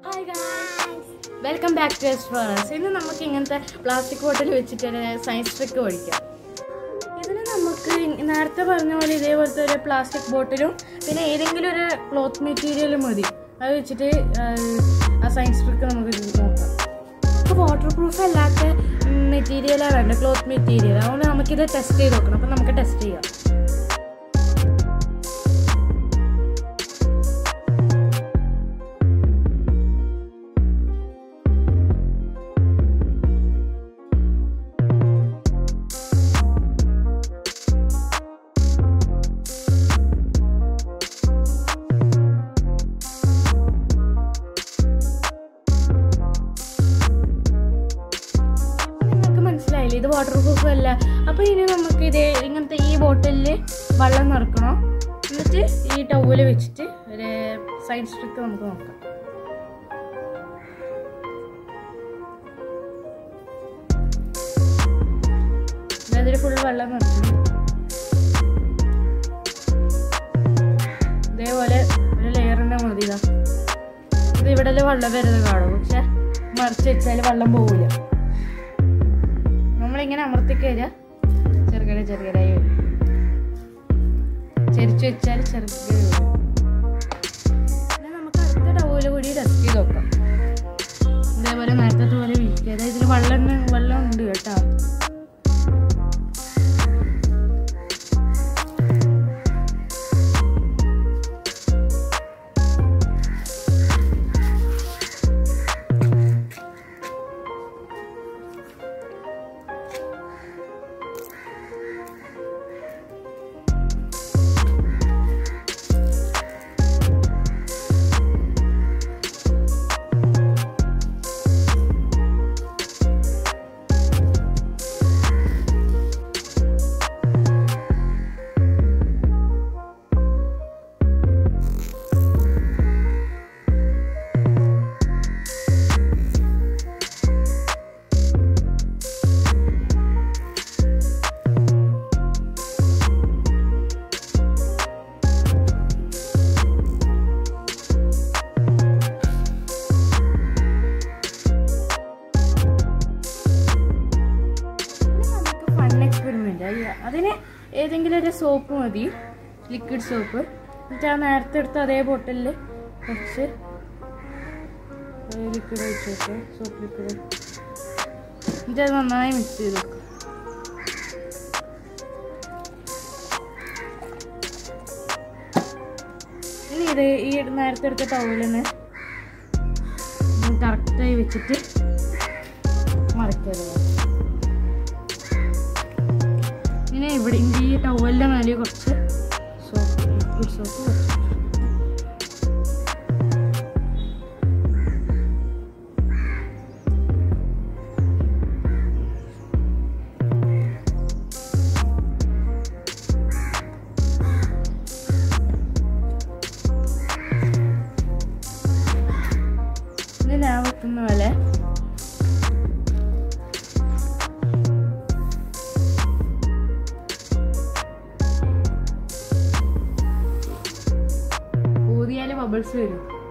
hi welcome back to explorers ഇന്ന് നമുക്ക് ഇങ്ങനത്തെ പ്ലാസ്റ്റിക് ബോട്ടിൽ വെച്ചിട്ട് ഒരു സയൻസ് ട്രിക്ക് പഠിക്കാം ഇതിന് നമുക്ക് നേരത്തെ പറഞ്ഞ പോലെ ഇതേപോലത്തെ ഒരു പ്ലാസ്റ്റിക് ബോട്ടിലും പിന്നെ ഏതെങ്കിലും ഒരു ക്ലോത്ത് മെറ്റീരിയൽ മതി അത് വെച്ചിട്ട് ആ സയൻസ് ട്രിക്ക് നമുക്ക് ഇത് നോക്കാം നമുക്ക് വാട്ടർ പ്രൂഫ് അല്ലാത്ത മെറ്റീരിയലാണ് വേണ്ടത് ക്ലോത്ത് മെറ്റീരിയൽ അതുകൊണ്ട് നമുക്കിത് ടെസ്റ്റ് ചെയ്ത് നോക്കണം അപ്പം നമുക്ക് ടെസ്റ്റ് ചെയ്യാം നിങ്ങൾക്ക് മനസ്സിലായില്ലേ ഇത് വാട്ടർ പ്രൂഫ് അല്ല അപ്പോൾ ഇനി നമുക്ക് ഇത് ഇങ്ങനത്തെ ഈ ബോട്ടിലിൽ വെള്ളം നിറക്കണം എന്നിട്ട് ഈ ടവല് വെച്ചിട്ട് ഒരു സയൻസ് ട്രിക്ക് നമുക്ക് നോക്കാം അതിൽ ഫുൾ വെള്ളം നിറക്കണം ഇതേപോലെ ഒരു ലെയറിൻ്റെ മതി ഇതാ ഇത് ഇവിടെ വെള്ളം വരുന്നത് കാണും പക്ഷെ മറിച്ച് വെച്ചാൽ വെള്ളം പോവില്ല നമ്മളിങ്ങനെ അമർത്തി കഴിഞ്ഞാൽ ചെറുകര ചെറുകരായി വരും ചെരിച്ചു വെച്ചാൽ ചെറുകര വരും പിന്നെ നമുക്ക് അടുത്ത ടവല് കൂടി ടെസ്റ്റ് ചെയ്ത് നോക്കാം ഇതേപോലെ നേരത്തെ പോലെ വീഴ്ച അതായത് ഇതിൽ വെള്ളം വെള്ളം ഉണ്ട് കേട്ടോ ഇനി നമുക്ക് ഫൺ എക്സ്പെരിമെന്റ് അതിന് ഏതെങ്കിലും ഒരു സോപ്പ് മതി ലിക്വിഡ് സോപ്പ് എന്നിട്ട് ആ നേരത്തെ എടുത്ത അതേ ബോട്ടിലിൽ കുറച്ച് ലിക്വിഡ് ഒഴിച്ച് വെക്കുക സോപ്പ് ലിക്വിഡ് എന്നിട്ട് അത് നന്നായി മിക്സ് ചെയ്ത് വെക്കുക ഇനി ഇത് ഈ നേരത്തെ എടുത്ത ടവലിന് കറക്റ്റായി വെച്ചിട്ട് മറിക്കരുത് ഇങ്ങനെ ഇവിടെ ഈ ടവലിൻ്റെ മേലെ കുറച്ച് സോപ്പ് ലിക്വിഡ് സോപ്പ് കുറച്ച് ഇത് ഞാൻ വെക്കുന്ന പോലെ ഊതിയാല് ബബിൾസ് വരും